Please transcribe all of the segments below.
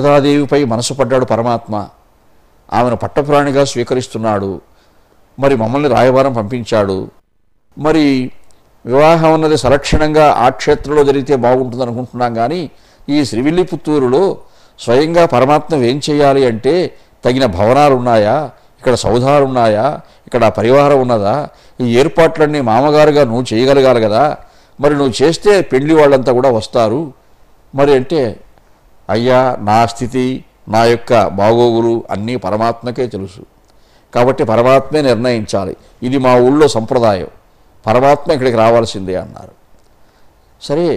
గోదాదేవిపై మనసు పడ్డాడు పరమాత్మ ఆమెను పట్టపురాణిగా స్వీకరిస్తున్నాడు మరి మమ్మల్ని రాయబారం పంపించాడు మరి వివాహం అన్నది సలక్షణంగా ఆ క్షేత్రంలో జరిగితే బాగుంటుంది అనుకుంటున్నాం కానీ ఈ శ్రీవిల్లిపుత్తూరులో స్వయంగా పరమాత్మ ఏం చేయాలి అంటే తగిన భవనాలు ఉన్నాయా ఇక్కడ సౌధాలు ఉన్నాయా ఇక్కడ పరివారం ఉన్నదా ఈ ఏర్పాట్లన్నీ మామగారుగా నువ్వు చేయగలగాలి కదా మరి నువ్వు చేస్తే పెళ్లి వాళ్ళంతా కూడా వస్తారు మరి అంటే అయ్యా నా స్థితి నా యొక్క బాగోగులు అన్నీ పరమాత్మకే తెలుసు కాబట్టి పరమాత్మే నిర్ణయించాలి ఇది మా ఊళ్ళో సంప్రదాయం పరమాత్మ ఇక్కడికి రావాల్సిందే అన్నారు సరే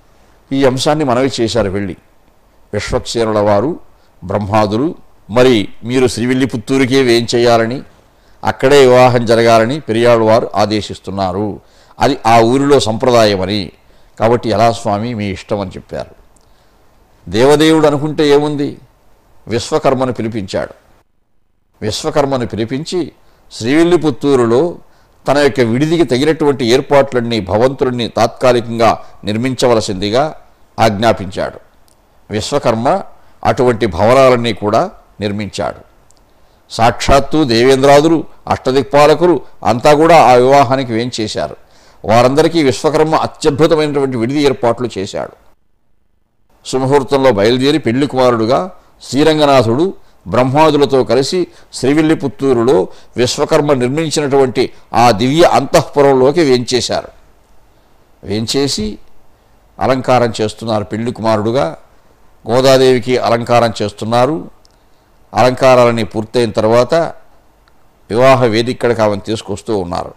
ఈ అంశాన్ని మనవి చేశారు వెళ్ళి విశ్వక్సేనుల వారు బ్రహ్మాదులు మరి మీరు శ్రీవిల్లిపుత్తూరుకే వేం చేయాలని అక్కడే వివాహం జరగాలని పెరియాడు వారు ఆదేశిస్తున్నారు అది ఆ ఊరిలో సంప్రదాయమని కాబట్టి ఎలా స్వామి మీ ఇష్టం అని చెప్పారు దేవదేవుడు అనుకుంటే ఏముంది విశ్వకర్మను పిలిపించాడు విశ్వకర్మను పిలిపించి శ్రీవిల్లిపుత్తూరులో తన యొక్క విడిదికి తగినటువంటి ఏర్పాట్లన్నీ భవంతులన్నీ తాత్కాలికంగా నిర్మించవలసిందిగా ఆజ్ఞాపించాడు విశ్వకర్మ అటువంటి భవనాలన్నీ కూడా నిర్మించాడు సాక్షాత్తు దేవేంద్రాదులు అష్టదిక్పాలకులు అంతా కూడా ఆ వివాహానికి వేం చేశారు వారందరికీ విశ్వకర్మ అత్యద్భుతమైనటువంటి విడిది ఏర్పాట్లు చేశాడు సుముహూర్తంలో బయలుదేరి పెళ్లి కుమారుడుగా శ్రీరంగనాథుడు బ్రహ్మాదులతో కలిసి శ్రీవిల్లిపుత్తూరులో విశ్వకర్మ నిర్మించినటువంటి ఆ దివ్య అంతఃపురంలోకి వేంచేశారు వేంచేసి అలంకారం చేస్తున్నారు పెళ్లి కుమారుడుగా గోదాదేవికి అలంకారం చేస్తున్నారు అలంకారాలన్నీ పూర్తయిన తర్వాత వివాహ వేదికడికి ఆమెను తీసుకొస్తూ ఉన్నారు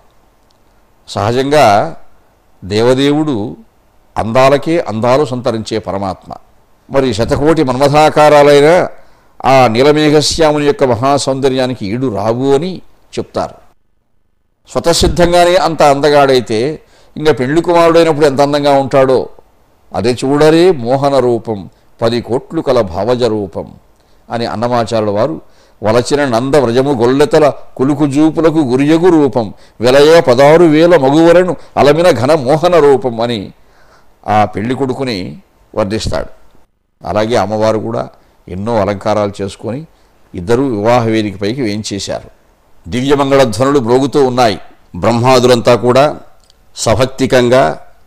సహజంగా దేవదేవుడు అందాలకే అందాలు సంతరించే పరమాత్మ మరి శతకోటి మన్మథాకారాలైన ఆ నీలమేఘశ్యాముని యొక్క మహాసౌందర్యానికి ఈడు రావు అని చెప్తారు స్వతసిద్ధంగానే అంత అందగాడైతే ఇంకా పెళ్లి కుమారుడైనప్పుడు ఎంత అందంగా ఉంటాడో అదే చూడరే మోహన రూపం పది కోట్లు కల భావజ రూపం అని అన్నమాచారుల వారు వలచిన నంద వ్రజము గొల్లెతల కులుకు జూపులకు గురియగు రూపం వెలయ పదారు వేల మగువలను అలమిన ఘన మోహన రూపం అని ఆ పెళ్లి కొడుకుని వర్ణిస్తాడు అలాగే అమ్మవారు కూడా ఎన్నో అలంకారాలు చేసుకొని ఇద్దరూ వివాహ వేదికపైకి వేంచేశారు దివ్యమంగళధ్వనులు మ్రోగుతూ ఉన్నాయి బ్రహ్మాదులంతా కూడా సభక్తికంగా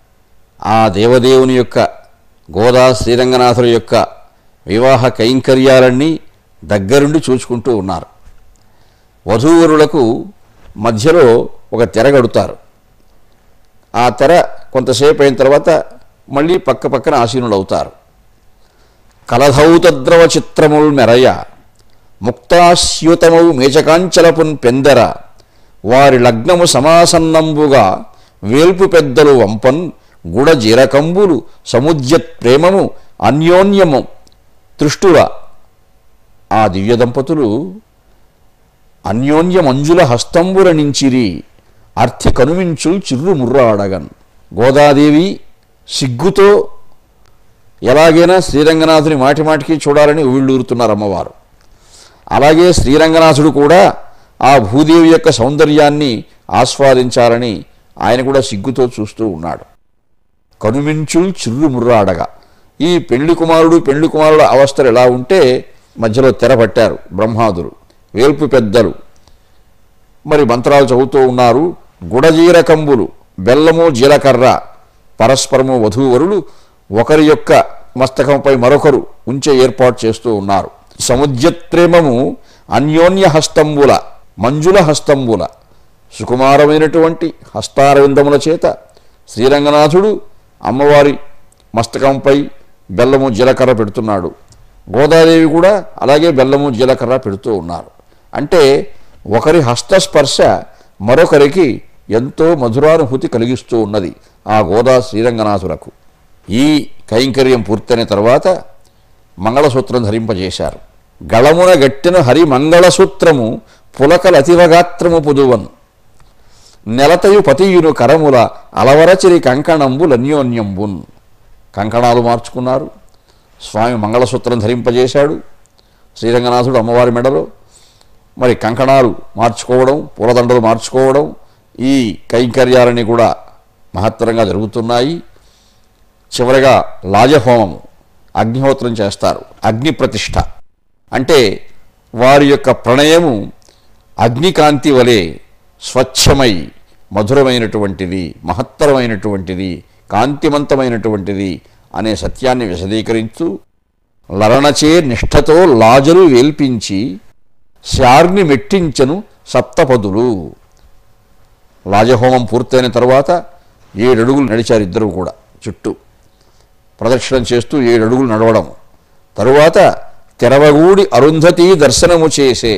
ఆ దేవదేవుని యొక్క గోదా శ్రీరంగనాథుల యొక్క వివాహ కైంకర్యాలన్నీ దగ్గరుండి చూసుకుంటూ ఉన్నారు వధూవరులకు మధ్యలో ఒక తెర కడుతారు ఆ తెర కొంతసేపు అయిన తర్వాత మళ్ళీ పక్క పక్కన ఆసీనులు అవుతారు కలధౌతద్రవ చిత్రముల్ మెరయ ముక్తాస్యూతమౌ మేచకాంచలపున్ పెందెర వారి లగ్నము సమాసన్నంబుగా వేల్పు పెద్దలు వంపన్ గుడ జీరకంబులు సముద్యత్ ప్రేమము అన్యోన్యము తృష్టుల ఆ దివ్య దంపతులు అన్యోన్య మంజుల హస్తంబుల నించిరి అర్థి కనుమించు చిర్రు ముర్రాడగన్ గోదాదేవి సిగ్గుతో ఎలాగైనా శ్రీరంగనాథుని మాటి మాటికి చూడాలని ఉవ్విళ్ళూరుతున్నారు అమ్మవారు అలాగే శ్రీరంగనాథుడు కూడా ఆ భూదేవి యొక్క సౌందర్యాన్ని ఆస్వాదించాలని ఆయన కూడా సిగ్గుతో చూస్తూ ఉన్నాడు కనుమించు చిర్రు ముర్రాడగా ఈ పెళ్లి కుమారుడు పెళ్లి కుమారుడు అవస్థలు ఎలా ఉంటే మధ్యలో తెర పట్టారు బ్రహ్మాదులు వేల్పు పెద్దలు మరి మంత్రాలు చదువుతూ ఉన్నారు గుడజీరకంబులు బెల్లము జీలకర్ర పరస్పరము వధూవరులు ఒకరి యొక్క మస్తకంపై మరొకరు ఉంచే ఏర్పాటు చేస్తూ ఉన్నారు సముద్యత్రేమము అన్యోన్య హస్తంబుల మంజుల హస్తంబుల సుకుమారమైనటువంటి హస్తారవిందముల చేత శ్రీరంగనాథుడు అమ్మవారి మస్తకంపై బెల్లము జీలకర్ర పెడుతున్నాడు గోదాదేవి కూడా అలాగే బెల్లము జీలకర్ర పెడుతూ ఉన్నారు అంటే ఒకరి హస్తస్పర్శ మరొకరికి ఎంతో మధురానుభూతి కలిగిస్తూ ఉన్నది ఆ గోదా శ్రీరంగనాథులకు ఈ కైంకర్యం పూర్తయిన తర్వాత మంగళసూత్రం ధరింపజేశారు గళమున గట్టిన హరి మంగళసూత్రము పులకలతివగాత్రము పుదువన్ నెలతయు పతియును కరముల అలవరచిరి కంకణంబులన్యోన్యంబున్ కంకణాలు మార్చుకున్నారు స్వామి మంగళసూత్రం ధరింపజేశాడు శ్రీరంగనాథుడు అమ్మవారి మెడలో మరి కంకణాలు మార్చుకోవడం పూలదండలు మార్చుకోవడం ఈ కైంకర్యాలన్నీ కూడా మహత్తరంగా జరుగుతున్నాయి చివరగా లాజహోమము అగ్నిహోత్రం చేస్తారు అగ్ని ప్రతిష్ఠ అంటే వారి యొక్క ప్రణయము అగ్నికాంతి వలె స్వచ్ఛమై మధురమైనటువంటిది మహత్తరమైనటువంటిది కాంతిమంతమైనటువంటిది అనే సత్యాన్ని విశదీకరించు లరణచే నిష్ఠతో లాజరు వేల్పించి శార్ని మెట్టించను సప్తపదులు లాజహోమం పూర్తయిన తరువాత ఏడడుగులు నడిచారు ఇద్దరు కూడా చుట్టూ ప్రదక్షిణం చేస్తూ ఏడడుగులు నడవడం తరువాత తెరవగూడి అరుంధతి దర్శనము చేసే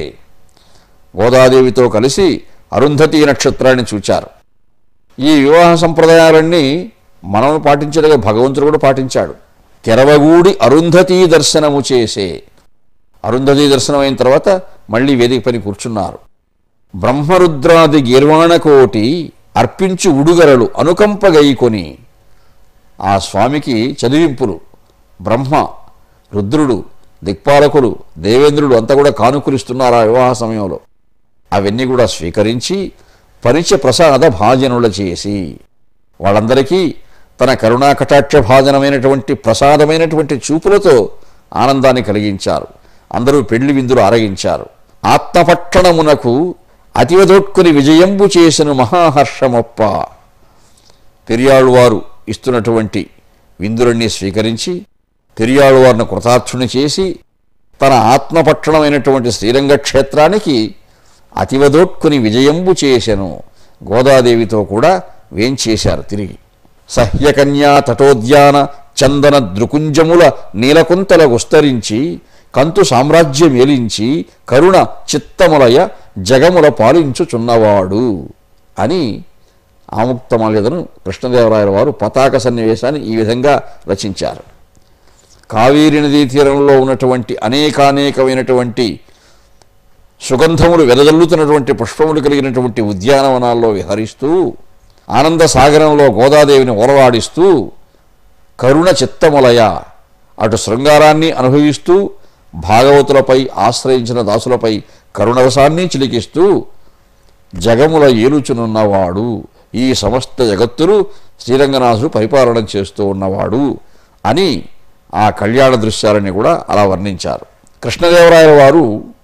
గోదాదేవితో కలిసి అరుంధతి నక్షత్రాన్ని చూచారు ఈ వివాహ సంప్రదాయాలన్నీ మనం పాటించడమే భగవంతుడు కూడా పాటించాడు తెరవగూడి అరుంధతి దర్శనము చేసే అరుంధతి దర్శనం అయిన తర్వాత మళ్ళీ వేదిక పని కూర్చున్నారు బ్రహ్మరుద్రాది గీర్వాణకోటి అర్పించు ఉడుగరలు అనుకంపగైకొని ఆ స్వామికి చదివింపులు బ్రహ్మ రుద్రుడు దిక్పాలకులు దేవేంద్రుడు అంతా కూడా కానుకలిస్తున్నారు ఆ వివాహ సమయంలో అవన్నీ కూడా స్వీకరించి పరిచ ప్రసాద భాజనుల చేసి వాళ్ళందరికీ తన కరుణా కటాక్ష భాజనమైనటువంటి ప్రసాదమైనటువంటి చూపులతో ఆనందాన్ని కలిగించారు అందరూ పెళ్లి విందులు ఆరగించారు ఆత్మపట్టణమునకు అతివదొట్టుకుని విజయంబు చేసిన మహాహర్షమొప్ప పెరియాళ్ళవారు ఇస్తున్నటువంటి విందులన్నీ స్వీకరించి పెరియాళ్ళవారిని కృతార్థుని చేసి తన ఆత్మపట్టణమైనటువంటి శ్రీరంగ క్షేత్రానికి అతివదొట్టుకుని విజయంబు చేసెను గోదాదేవితో కూడా వేంచేశారు తిరిగి సహ్యకన్యా తటోద్యాన చందన దృకుంజముల నీలకుంతల విస్తరించి కంతు సామ్రాజ్యం ఏలించి కరుణ చిత్తములయ జగముల పాలించుచున్నవాడు అని ఆముక్తమాల్యదను కృష్ణదేవరాయల వారు పతాక సన్నివేశాన్ని ఈ విధంగా రచించారు కావేరి నదీ తీరంలో ఉన్నటువంటి అనేకానేకమైనటువంటి సుగంధములు వెదజల్లుతున్నటువంటి పుష్పములు కలిగినటువంటి ఉద్యానవనాల్లో విహరిస్తూ ఆనంద సాగరంలో గోదాదేవిని ఓలలాడిస్తూ కరుణ చిత్తములయ అటు శృంగారాన్ని అనుభవిస్తూ భాగవతులపై ఆశ్రయించిన దాసులపై కరుణరసాన్ని చిలికిస్తూ జగముల ఏలుచునున్నవాడు ఈ సమస్త జగత్తులు శ్రీరంగనాథుడు పరిపాలన చేస్తూ ఉన్నవాడు అని ఆ కళ్యాణ దృశ్యాలని కూడా అలా వర్ణించారు కృష్ణదేవరాయల వారు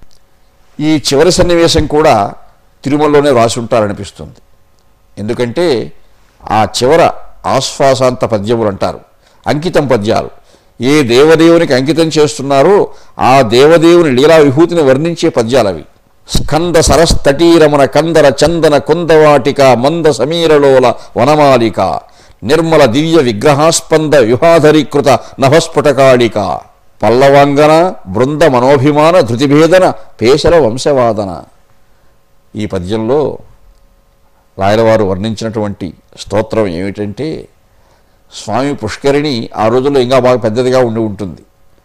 ఈ చివరి సన్నివేశం కూడా తిరుమలలోనే రాసి ఉంటారనిపిస్తుంది ఎందుకంటే ఆ చివర ఆశ్వాసాంత పద్యములు అంటారు అంకితం పద్యాలు ఏ దేవదేవునికి అంకితం చేస్తున్నారో ఆ దేవదేవుని లీలా విభూతిని వర్ణించే పద్యాలు అవి స్కంద సరస్తటీరమణ కందర చందన కుందవాటిక మంద సమీరలోల వనమాలిక నిర్మల దివ్య విగ్రహాస్పంద విహాధరీకృత నభస్ఫుటకాళిక పల్లవాంగన బృంద మనోభిమాన ధృతిభేదన పేశల వంశవాదన ఈ పద్యంలో రాయలవారు వర్ణించినటువంటి స్తోత్రం ఏమిటంటే స్వామి పుష్కరిణి ఆ రోజుల్లో ఇంకా బాగా పెద్దదిగా ఉండి ఉంటుంది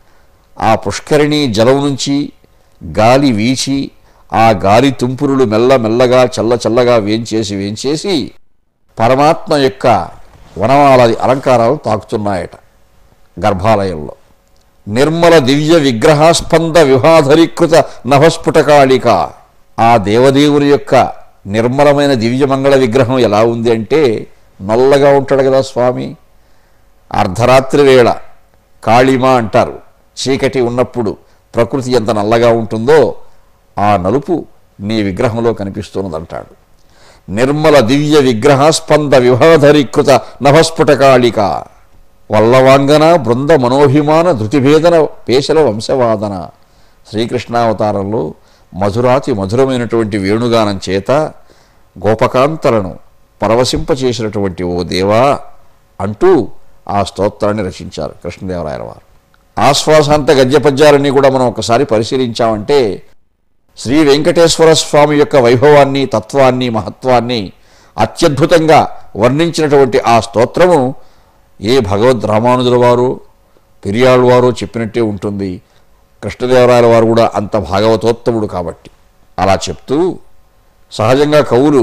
ఆ పుష్కరిణి జలం నుంచి గాలి వీచి ఆ గాలి తుంపురులు మెల్ల మెల్లగా చల్ల చల్లగా వేంచేసి వేంచేసి పరమాత్మ యొక్క వనమాలది అలంకారాలు తాకుతున్నాయట గర్భాలయంలో నిర్మల దివ్య విగ్రహాస్పంద వివాధరీకృత నభస్ఫుటకాళిక ఆ దేవదేవుని యొక్క నిర్మలమైన దివ్యమంగళ విగ్రహం ఎలా ఉంది అంటే నల్లగా ఉంటాడు కదా స్వామి అర్ధరాత్రి వేళ కాళిమ అంటారు చీకటి ఉన్నప్పుడు ప్రకృతి ఎంత నల్లగా ఉంటుందో ఆ నలుపు నీ విగ్రహంలో కనిపిస్తున్నదంటాడు నిర్మల దివ్య విగ్రహాస్పంద వివాధరీకృత నభస్ఫుటకాళిక వల్లవాంగన బృంద మనోభిమాన ధృతిభేదన పేశల వంశవాదన శ్రీకృష్ణావతారంలో మధురాతి మధురమైనటువంటి వేణుగానం చేత గోపకాంతలను పరవశింపచేసినటువంటి ఓ దేవా అంటూ ఆ స్తోత్రాన్ని రచించారు కృష్ణదేవరాయల వారు ఆశ్వాసాంత గద్య పద్యాలన్నీ కూడా మనం ఒకసారి పరిశీలించామంటే శ్రీ వెంకటేశ్వర స్వామి యొక్క వైభవాన్ని తత్వాన్ని మహత్వాన్ని అత్యద్భుతంగా వర్ణించినటువంటి ఆ స్తోత్రము ఏ భగవద్ రామానుజుల వారు పెరియాళ్ళ వారు చెప్పినట్టే ఉంటుంది కృష్ణదేవరాయల వారు కూడా అంత భాగవతోత్తముడు కాబట్టి అలా చెప్తూ సహజంగా కవులు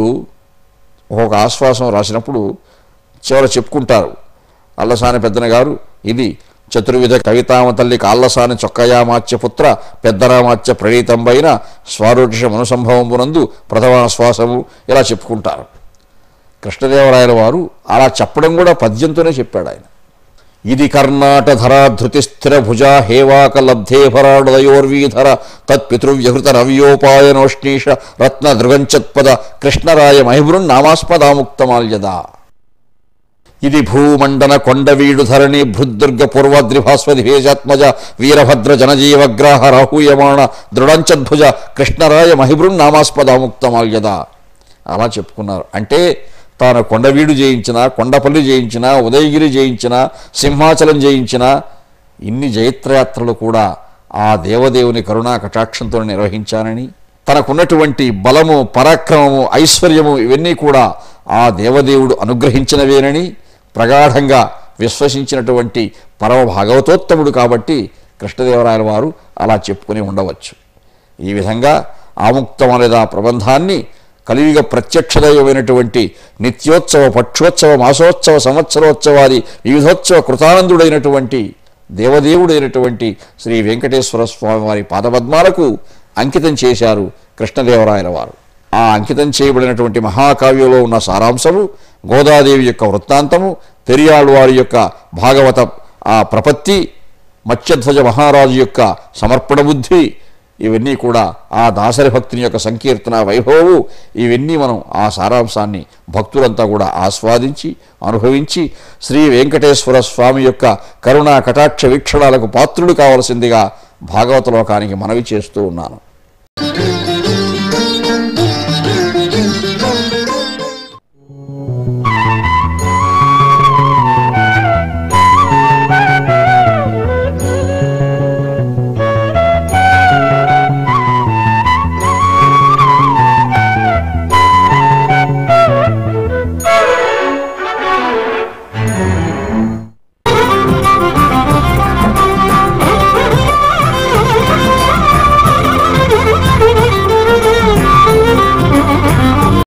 ఒక ఆశ్వాసం రాసినప్పుడు చివర చెప్పుకుంటారు అల్లసాని పెద్దన గారు ఇది చతుర్విధ కవితామ తల్లి కాళ్ళసాని చొక్కయామాచ్య పుత్ర పెద్దరామాచ్య ప్రణీతంబైన స్వారోష మనుసంభవంబునందు ప్రథమాశ్వాసము ఇలా చెప్పుకుంటారు కృష్ణదేవరాయల వారు అలా చెప్పడం కూడా పద్యంతోనే చెప్పాడు ఆయన ఇది కర్ణాటధరాధృతి స్థిర భుజా హేవాక లబ్ధే భరాడదయోర్వీధర తత్పితృవ్యహృత రవ్యోపాయనోష్ణీష రత్న దృగంచత్పద కృష్ణరాయ మహిబృన్ నామాస్పదాముక్తమాల్యదా ఇది భూమండన కొండవీడు ధరణి భృద్దుర్గ పూర్వద్రిభాస్వది భేజాత్మజ వీరభద్ర జనజీవగ్రాహ రాహూయమాణ దృఢంచద్భుజ కృష్ణరాయ మహిబృన్ నామాస్పదాముక్తమాల్యద అలా చెప్పుకున్నారు అంటే తాను కొండవీడు జయించిన కొండపల్లి జయించిన ఉదయగిరి జయించిన సింహాచలం జయించిన ఇన్ని జయత్రయాత్రలు కూడా ఆ దేవదేవుని కరుణా కటాక్షంతో నిర్వహించానని తనకున్నటువంటి బలము పరాక్రమము ఐశ్వర్యము ఇవన్నీ కూడా ఆ దేవదేవుడు అనుగ్రహించినవేనని ప్రగాఢంగా విశ్వసించినటువంటి పరమ భాగవతోత్తముడు కాబట్టి కృష్ణదేవరాయల వారు అలా చెప్పుకుని ఉండవచ్చు ఈ విధంగా ఆముక్తమనేద ప్రబంధాన్ని కలియుగ ప్రత్యక్ష దైవమైనటువంటి నిత్యోత్సవ పక్షోత్సవ మాసోత్సవ సంవత్సరోత్సవాది వివిధోత్సవ కృతానందుడైనటువంటి దేవదేవుడైనటువంటి శ్రీ వెంకటేశ్వర స్వామి వారి పాదపద్మాలకు అంకితం చేశారు కృష్ణదేవరాయల వారు ఆ అంకితం చేయబడినటువంటి మహాకావ్యంలో ఉన్న సారాంశము గోదాదేవి యొక్క వృత్తాంతము పెరియాళ్ళు వారి యొక్క భాగవత ఆ ప్రపత్తి మత్స్యధ్వజ మహారాజు యొక్క సమర్పణ బుద్ధి ఇవన్నీ కూడా ఆ దాసరి భక్తుని యొక్క సంకీర్తన వైభవము ఇవన్నీ మనం ఆ సారాంశాన్ని భక్తులంతా కూడా ఆస్వాదించి అనుభవించి శ్రీ వెంకటేశ్వర స్వామి యొక్క కరుణా కటాక్ష వీక్షణాలకు పాత్రుడు కావలసిందిగా భాగవత లోకానికి మనవి చేస్తూ ఉన్నాను